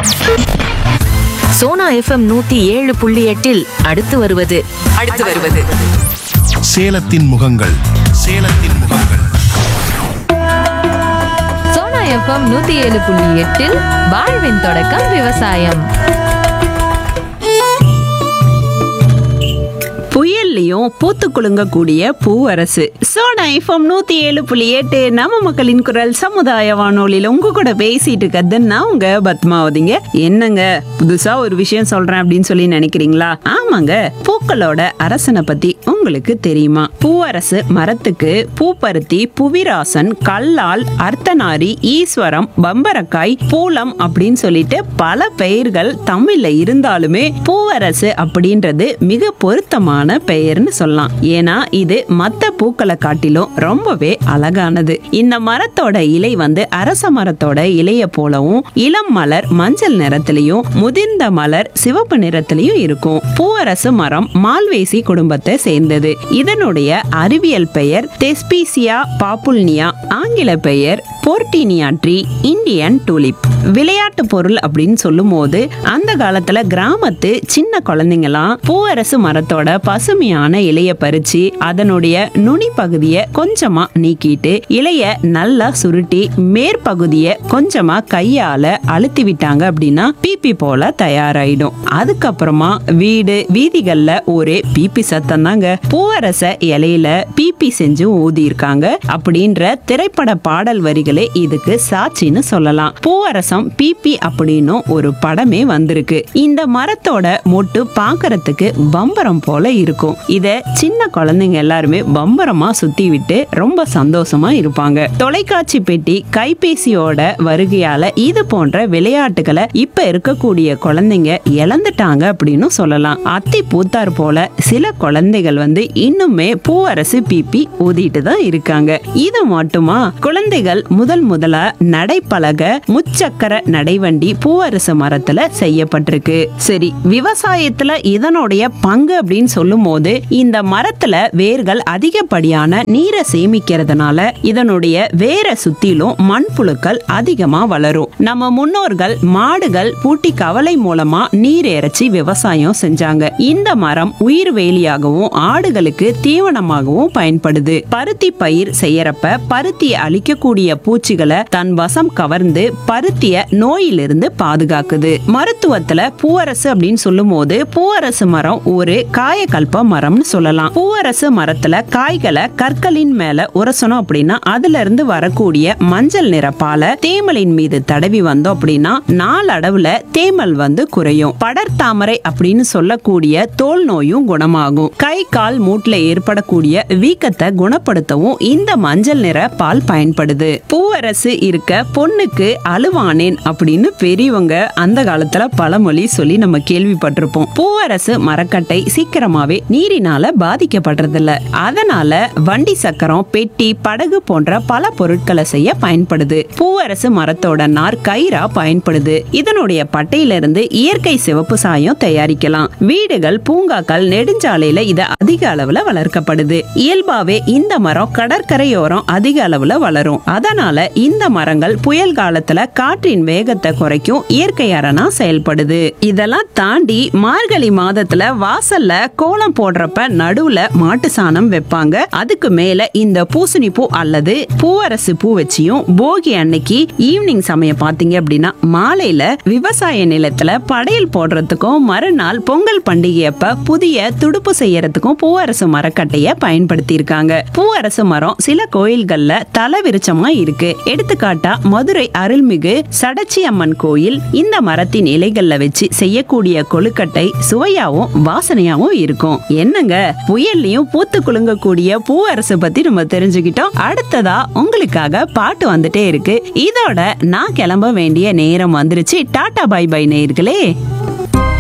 Sona FM நூத்தி ஏழு புள்ளி எட்டில் அடுத்து வருவது அடுத்து வருவது சேலத்தின் முகங்கள் சேலத்தின் முகங்கள் சோனா எஃப்எம் நூத்தி ஏழு புள்ளி எட்டில் வாழ்வின் தொடக்கம் விவசாயம் புயல்லையும் பூத்து குலுங்கக்கூடிய பூவரசு சோனா எஃப்எம் நூத்தி ஏழு புள்ளி எட்டு நம்ம மக்களின் குரல் சமுதாய வானொலியில உங்க கூட பேசிட்டு இருக்கிறது நான் உங்க பத்மாவதிங்க என்னங்க புதுசா ஒரு விஷயம் சொல்றேன் அப்படின்னு சொல்லி நினைக்கிறீங்களா ஆமாங்க பூக்களோட அரசனை பத்தி உங்களுக்கு தெரியுமா பூவரசு மரத்துக்கு பூப்பருத்தி புவிராசன் கல்லால் அர்த்தநாரி ஈஸ்வரம் பம்பரக்காய் பூலம் அப்படின்னு சொல்லிட்டு பல பெயர்கள் தமிழ்ல இருந்தாலுமே பூவரசு அப்படின்றது மிக பொருத்தமான பெயர்னு சொல்லலாம் ஏன்னா இது மத்த பூக்களை காட்டிலும் ரொம்பவே அழகானது இந்த மரத்தோட இலை வந்து அரச மரத்தோட இலைய போலவும் இளம் மலர் மஞ்சள் நிறத்திலையும் முதிர்ந்த மலர் சிவப்பு நிறத்திலையும் இருக்கும் பூவரசு மரம் மால்வேசி குடும்பத்தை சேர்ந்தது இதனுடைய அறிவியல் பெயர் தெஸ்பீசியா பாப்புல்னியா ஆங்கில பெயர் போர்டினியா ட்ரீ இந்தியன் டூலிப் விளையாட்டு பொருள் அப்படின்னு சொல்லும்போது அந்த காலத்துல கிராமத்து சின்ன குழந்தைங்கலாம் பூவரசு மரத்தோட பசுமையான இலைய பறிச்சு அதனுடைய நுனி பகுதியை கொஞ்சமா நீக்கிட்டு இலைய நல்லா சுருட்டி மேற்பகுதியை கொஞ்சமா கையால அழுத்தி விட்டாங்க அப்படின்னா பீப்பி போல தயாராயிடும் அதுக்கப்புறமா வீடு வீதிகள்ல ஒரே பீப்பி சத்தம் தாங்க பூவரச இலையில பீப்பி செஞ்சு ஊதி இருக்காங்க அப்படின்ற திரைப்பட பாடல் வரிகளே இதுக்கு சாட்சின்னு சொல்லலாம் பூவரசம் பீப்பி அப்படின்னு ஒரு படமே வந்திருக்கு இந்த மரத்தோட மொட்டு பார்க்கறதுக்கு பம்பரம் போல இருக்கும் இத சின்ன குழந்தைங்க எல்லாருமே பம்பரமா சுத்தி விட்டு ரொம்ப சந்தோஷமா இருப்பாங்க தொலைக்காட்சி பெட்டி கைபேசியோட வருகையால இது போன்ற விளையாட்டுகளை இப்ப இருக்கக்கூடிய குழந்தைங்க இழந்துட்டாங்க அப்படின்னு சொல்லலாம் அத்தி பூத்தார் போல சில குழந்தைகள் வந்து இன்னுமே பூவரசு பீப்பி ஊதிட்டு தான் இருக்காங்க இது மட்டுமா குழந்தைகள் முதல் முதலா நடைப்பழக முச்சக்கர நடைவண்டி பூவரசு மரத்துல செய்யப்பட்டிருக்கு சரி விவசாயத்துல இதனுடைய பங்கு அப்படின்னு சொல்லும் போது இந்த மரத்துல வேர்கள் அதிகப்படியான நீரை சேமிக்கிறதுனால இதனுடைய வேரை சுத்திலும் மண்புழுக்கள் அதிகமா வளரும் நம்ம முன்னோர்கள் மாடுகள் பூட்டி கவலை மூலமா நீர் இறைச்சி விவசாயம் செஞ்சாங்க இந்த மரம் உயிர் வேலியாகவும் ஆடுகளுக்கு தீவனமாகவும் பயன்படுது பருத்தி பயிர் செய்யறப்ப பருத்தியை அழிக்கக்கூடிய பூச்சிகளை தன் வசம் கவர்ந்து பருத்திய நோயிலிருந்து பாதுகாக்குது மருத்துவத்துல பூவரசு அப்படின்னு சொல்லும் போது பூவரசு மரம் ஒரு காயக்கல்ப மரம்னு சொல்லலாம் பூவரசு மரத்துல காய்களை கற்களின் மேல உரசணும் அப்படின்னா அதுல இருந்து வரக்கூடிய மஞ்சள் நிற பாலை தேமலின் மீது தடவி வந்தோம் அப்படின்னா நாளடைவுல தேமல் வந்து குறையும் படர்தாமரை அப்படின்னு சொல்லக்கூடிய தோல் நோயும் குணமாகும் கை கால் மூட்டுல ஏற்படக்கூடிய வீக்கத்தை குணப்படுத்தவும் இந்த மஞ்சள் நிற பால் பயன்படுது பூவரசு இருக்க பொண்ணுக்கு அழுவானேன் அப்படின்னு பெரியவங்க அந்த காலத்துல பழமொழி சொல்லி நம்ம கேள்விப்பட்டிருப்போம் பூவரசு மரக்கட்டை சீக்கிரமாவே நீரினால பாதிக்கப்படுறதில்ல அதனால வண்டி சக்கரம் பெட்டி படகு போன்ற பல பொருட்களை செய்ய பயன்படுது பூவரசு மரத்தோட நார் கயிறா பயன்படுது இதனுடைய பட்டையிலிருந்து இயற்கை சிவப்பு சாயம் தயாரிக்கலாம் வீடுகள் பூங்காக்கள் நெடுஞ்சாலையில இது அதிக அளவுல வளர்க்கப்படுது இயல்பாவே இந்த மரம் கடற்கரையோரம் அதிக அளவுல வளரும் அதனால இந்த மரங்கள் புயல் காலத்துல காற்றின் வேகத்தை குறைக்கும் இயற்கை அரணா செயல்படுது இதெல்லாம் தாண்டி மார்கழி மாதத்துல வாசல்ல கோலம் போடுறப்ப நடுவுல மாட்டு சாணம் வைப்பாங்க அதுக்கு மேல இந்த பூசணி பூ அல்லது பூவரசு பூ வச்சியும் போகி அன்னைக்கு ஈவினிங் சமயம் பாத்தீங்க அப்படின்னா மாலையில விவசாய நிலத்துல படையல் போடுறதுக்கும் மறுநாள் பொங்கல் பண்டிகை அப்ப புதிய துடுப்பு செய்யறதுக்கும் பூவரசு மரக்கட்டைய பயன்படுத்தி இருக்காங்க பூவரசு மரம் சில கோயில்கள்ல தல விருச்சமா இருக்கு எடுத்துக்காட்டா மதுரை அருள்மிகு சடச்சி அம்மன் கோயில் இந்த மரத்தின் இலைகள்ல வச்சு செய்யக்கூடிய கொழுக்கட்டை சுவையாவும் வாசனையாவும் இருக்கும் என்னங்க புயல்லையும் பூத்து குலுங்கக்கூடிய பூவரசு பத்தி நம்ம தெரிஞ்சுக்கிட்டோம் அடுத்ததா உங்களுக்காக பாட்டு வந்துட்டே இருக்கு இதோட நான் கிளம்ப வேண்டிய நேரம் வந்துருச்சு டாடா பை பை நேயர்களே